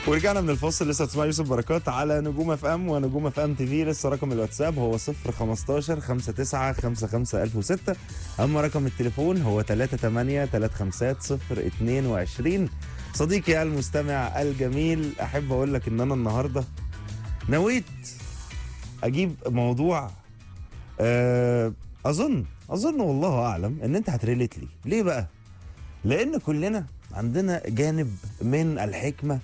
ورجعنا من الفاصل لسه تسمع يوسف بركات على نجوم اف ام ونجوم اف ام تي في لسه رقم الواتساب هو 015 59 55 1006 اما رقم التليفون هو 38 35 022 صديقي المستمع الجميل احب اقول لك ان انا النهارده نويت اجيب موضوع آه، اظن اظن والله اعلم ان انت هتريليت لي ليه بقى لان كلنا عندنا جانب من الحكمه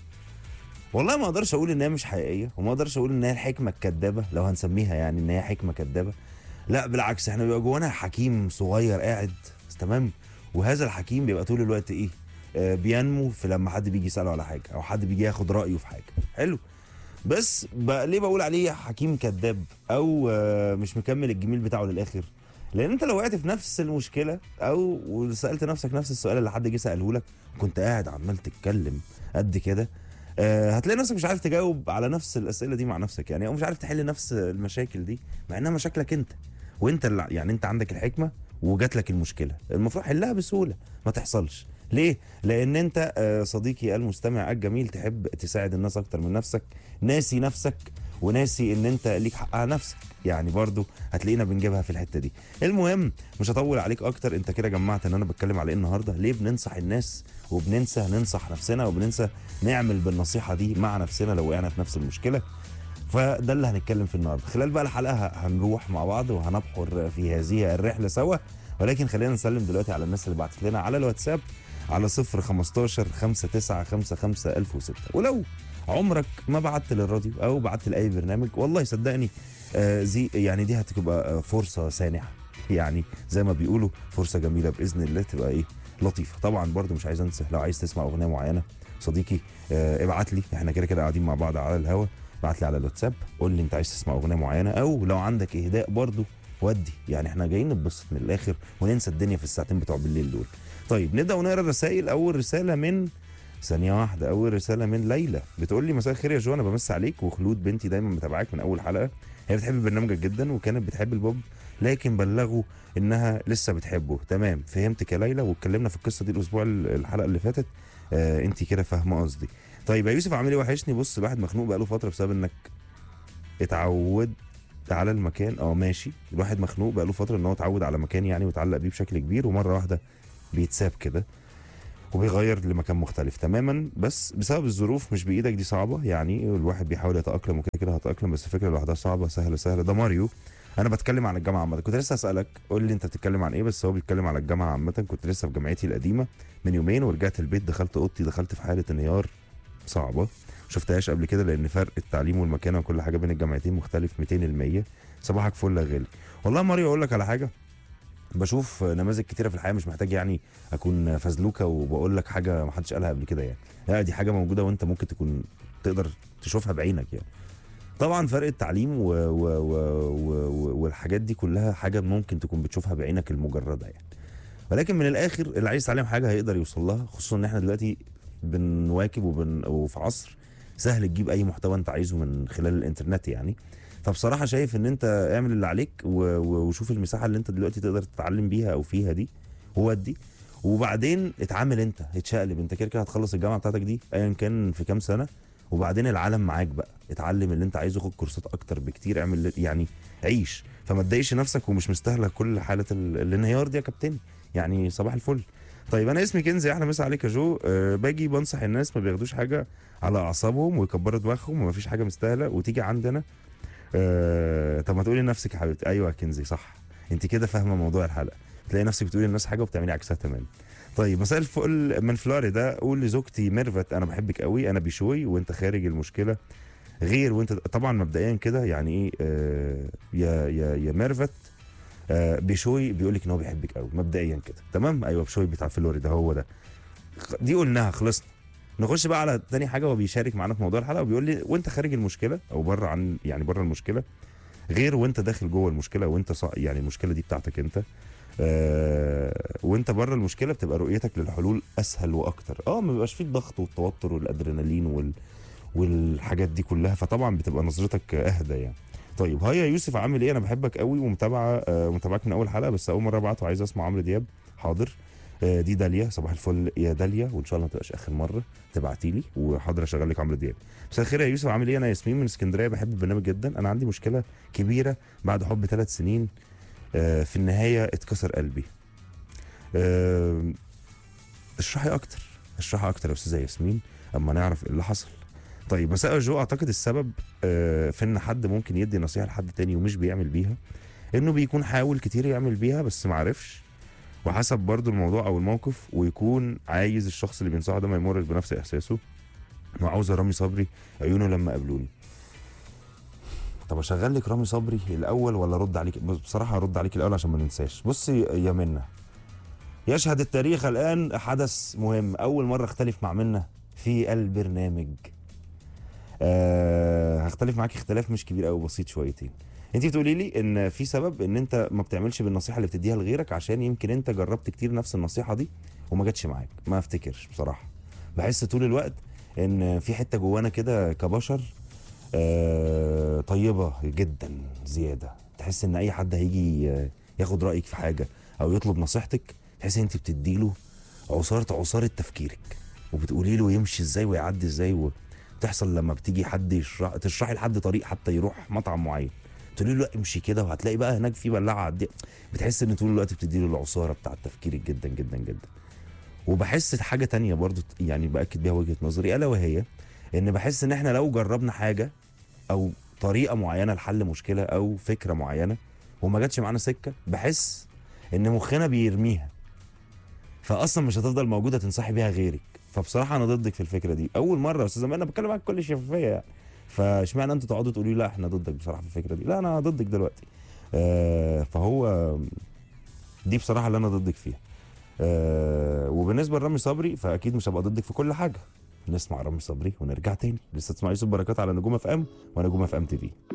والله ما اقدرش اقول ان هي مش حقيقيه وما اقدرش اقول ان هي الحكمه الكدابه لو هنسميها يعني ان هي حكمه كدابه لا بالعكس احنا بيبقى جوانا حكيم صغير قاعد تمام وهذا الحكيم بيبقى طول الوقت ايه آه بينمو في لما حد بيجي يساله على حاجه او حد بيجي ياخد رايه في حاجه حلو بس بقى ليه بقول عليه حكيم كذاب او آه مش مكمل الجميل بتاعه للاخر لان انت لو وقعت في نفس المشكله او سالت نفسك نفس السؤال اللي حد جه ساله لك كنت قاعد عمال تتكلم قد كده آه، هتلاقي نفسك مش عارف تجاوب على نفس الاسئله دي مع نفسك يعني او مش عارف تحل نفس المشاكل دي مع انها مشاكلك انت وانت اللي يعني انت عندك الحكمه وجات لك المشكله المفروض حلها بسهوله ما تحصلش ليه لان انت آه، صديقي المستمع الجميل تحب تساعد الناس اكتر من نفسك ناسي نفسك وناسي ان انت ليك حق على نفسك يعني برضو هتلاقينا بنجيبها في الحته دي المهم مش هطول عليك اكتر انت كده جمعت ان انا بتكلم على ايه النهارده ليه بننصح الناس وبننسى ننصح نفسنا وبننسى نعمل بالنصيحه دي مع نفسنا لو وقعنا في نفس المشكله فده اللي هنتكلم في النهارده خلال بقى الحلقه هنروح مع بعض وهنبحر في هذه الرحله سوا ولكن خلينا نسلم دلوقتي على الناس اللي بعتت لنا على الواتساب على 0 15 59 55 1006 ولو عمرك ما بعت للراديو او بعت لاي برنامج والله صدقني آه زي يعني دي هتبقى آه، فرصه سانحه يعني زي ما بيقولوا فرصه جميله باذن الله تبقى ايه لطيفه طبعا برضو مش عايز انسى لو عايز تسمع اغنيه معينه صديقي آه ابعت لي احنا كده كده قاعدين مع بعض على الهوا ابعت لي على الواتساب قول لي انت عايز تسمع اغنيه معينه او لو عندك اهداء برضو ودي يعني احنا جايين نتبسط من الاخر وننسى الدنيا في الساعتين بتوع بالليل دول طيب نبدا ونقرا الرسائل اول رساله من ثانية واحدة أول رسالة من ليلى بتقول لي مساء الخير يا جو أنا بمس عليك وخلود بنتي دايما متابعاك من أول حلقة هي بتحب برنامجك جدا وكانت بتحب البوب لكن بلغوا إنها لسه بتحبه تمام فهمتك يا ليلى واتكلمنا في القصة دي الأسبوع الحلقة اللي فاتت آه أنت كده فاهمة قصدي طيب يا يوسف عامل إيه وحشني بص الواحد مخنوق بقاله فترة بسبب إنك اتعود على المكان اه ماشي الواحد مخنوق بقاله فترة إن هو اتعود على مكان يعني وتعلق بيه بشكل كبير ومرة واحدة بيتساب كده وبيغير لمكان مختلف تماما بس بسبب الظروف مش بايدك دي صعبه يعني الواحد بيحاول يتاقلم وكده كده هتاقلم بس الفكره لوحدها صعبه سهله سهله ده ماريو انا بتكلم عن الجامعه عامه كنت لسه اسالك قول لي انت بتتكلم عن ايه بس هو بيتكلم على الجامعه عامه كنت لسه في جامعتي القديمه من يومين ورجعت البيت دخلت اوضتي دخلت في حاله انهيار صعبه شفتهاش قبل كده لان فرق التعليم والمكانه وكل حاجه بين الجامعتين مختلف 200% صباحك فل يا غالي والله يا ماريو اقول لك على حاجه بشوف نماذج كتيره في الحياه مش محتاج يعني اكون فزلوكه وبقول لك حاجه ما حدش قالها قبل كده يعني لا دي حاجه موجوده وانت ممكن تكون تقدر تشوفها بعينك يعني طبعا فرق التعليم و و و و و والحاجات دي كلها حاجه ممكن تكون بتشوفها بعينك المجرده يعني ولكن من الاخر اللي عايز يتعلم حاجه هيقدر يوصل لها خصوصا ان احنا دلوقتي بنواكب وبن وفي عصر سهل تجيب اي محتوى انت عايزه من خلال الانترنت يعني فبصراحه شايف ان انت اعمل اللي عليك و- و- وشوف المساحه اللي انت دلوقتي تقدر تتعلم بيها او فيها دي وودي وبعدين اتعامل انت اتشقلب انت كده كده هتخلص الجامعه بتاعتك دي ايا كان في كام سنه وبعدين العالم معاك بقى اتعلم اللي انت عايزه خد كورسات اكتر بكتير اعمل اللي- يعني عيش فما تضايقش نفسك ومش مستاهله كل حاله ال- الانهيار دي يا كابتن يعني صباح الفل طيب انا اسمي كنزي احلى مسا عليك يا جو أه باجي بنصح الناس ما بياخدوش حاجه على اعصابهم ويكبروا دماغهم وما فيش حاجه مستاهله وتيجي عندنا أه طب ما تقولي لنفسك يا حبيبتي ايوه يا كنزي صح انت كده فاهمه موضوع الحلقه تلاقي نفسك بتقولي للناس حاجه وبتعملي عكسها تماما طيب مساء الفل من فلوريدا قول لزوجتي ميرفت انا بحبك قوي انا بشوي وانت خارج المشكله غير وانت طبعا مبدئيا كده يعني ايه آه يا يا يا ميرفت آه بشوي بيقول لك ان هو بيحبك قوي مبدئيا كده تمام ايوه بشوي بتاع فلوريدا هو ده خ- دي قلناها خلصنا نخش بقى على تاني حاجه هو بيشارك معانا في موضوع الحلقه وبيقول لي وانت خارج المشكله او بره عن يعني بره المشكله غير وانت داخل جوه المشكله وانت صع... يعني المشكله دي بتاعتك انت آه وانت بره المشكله بتبقى رؤيتك للحلول اسهل واكتر اه ما بيبقاش فيه الضغط والتوتر والادرينالين وال... والحاجات دي كلها فطبعا بتبقى نظرتك اهدى يعني طيب هيا يوسف عامل ايه انا بحبك قوي ومتابعه آه متابعك من اول حلقه بس اول مره ابعت وعايز اسمع عمرو دياب حاضر آه، دي داليا صباح الفل يا داليا وان شاء الله ما تبقاش اخر مره تبعتي لي وحاضر اشغل لك عمرو دياب مساء الخير يا يوسف عامل ايه انا ياسمين من اسكندريه بحب البرنامج جدا انا عندي مشكله كبيره بعد حب ثلاث سنين آه، في النهايه اتكسر قلبي آه، اشرحي اكتر اشرحي اكتر يا استاذه ياسمين اما نعرف ايه اللي حصل طيب مساء جو اعتقد السبب آه، في ان حد ممكن يدي نصيحه لحد تاني ومش بيعمل بيها انه بيكون حاول كتير يعمل بيها بس معرفش وحسب برضو الموضوع او الموقف ويكون عايز الشخص اللي بينصحه ده ما يمرش بنفس احساسه وعاوز رامي صبري عيونه لما قابلوني طب اشغل لك رامي صبري الاول ولا ارد عليك بص- بصراحه هرد عليك الاول عشان ما ننساش بصي يا منى يشهد التاريخ الان حدث مهم اول مره اختلف مع منى في البرنامج أه هختلف معاك اختلاف مش كبير قوي بسيط شويتين انت بتقولي لي ان في سبب ان انت ما بتعملش بالنصيحه اللي بتديها لغيرك عشان يمكن انت جربت كتير نفس النصيحه دي وما جاتش معاك ما افتكرش بصراحه بحس طول الوقت ان في حته جوانا كده كبشر آه طيبه جدا زياده تحس ان اي حد هيجي آه، ياخد رايك في حاجه او يطلب نصيحتك تحس ان انت بتديله عصاره عصاره تفكيرك وبتقولي له يمشي ازاي ويعدي ازاي وتحصل لما بتيجي حد يشرح تشرحي لحد طريق حتى يروح مطعم معين تقولي له لا امشي كده وهتلاقي بقى هناك في بلاعه عدي بتحس ان طول الوقت بتدي له العصاره بتاعت تفكيرك جدا جدا جدا وبحس حاجه تانية برضو يعني باكد بيها وجهه نظري الا وهي ان بحس ان احنا لو جربنا حاجه او طريقه معينه لحل مشكله او فكره معينه وما جاتش معانا سكه بحس ان مخنا بيرميها فاصلا مش هتفضل موجوده تنصحي بيها غيرك فبصراحه انا ضدك في الفكره دي اول مره يا استاذه انا بتكلم معاك بكل شفافيه يعني فاشمعنى انتوا تقعدوا تقولوا لي لا احنا ضدك بصراحه في الفكره دي لا انا ضدك دلوقتي آه فهو دي بصراحه اللي انا ضدك فيها آه وبالنسبه لرامي صبري فاكيد مش هبقى ضدك في كل حاجه نسمع رامي صبري ونرجع تاني لسه تسمع يوسف بركات على نجوم اف ام ونجوم اف ام تي في